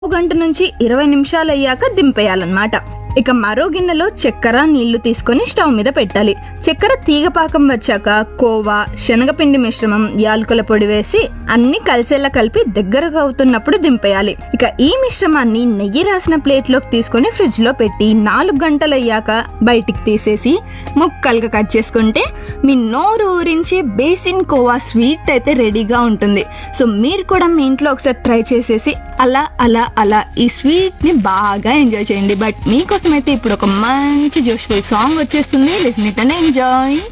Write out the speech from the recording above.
గంట నుంచి ఇరవై నిమిషాలు అయ్యాక దింపేయాలన్నమాట ఇక మరో గిన్నెలో చక్కెర నీళ్లు తీసుకొని స్టవ్ మీద పెట్టాలి చక్కెర తీగ పాకం వచ్చాక కోవా శనగపిండి మిశ్రమం యాలకుల పొడి వేసి అన్ని కలిసేలా కలిపి దగ్గరగా అవుతున్నప్పుడు దింపేయాలి ఇక ఈ మిశ్రమాన్ని నెయ్యి రాసిన ప్లేట్లోకి తీసుకొని ఫ్రిడ్జ్ లో పెట్టి నాలుగు గంటలు అయ్యాక బయటికి తీసేసి ముక్కలుగా కట్ చేసుకుంటే మీ నోరు ఊరించి బేసిన్ కోవా స్వీట్ అయితే రెడీగా ఉంటుంది సో మీరు కూడా మీ ఇంట్లో ఒకసారి ట్రై చేసేసి అలా అలా అలా ఈ స్వీట్ ని బాగా ఎంజాయ్ చేయండి బట్ మీకోసం అయితే ఇప్పుడు ఒక మంచి జోష్ఫుల్ సాంగ్ వచ్చేస్తుంది లిసన్ ఇట్ అండ్ ఎంజాయ్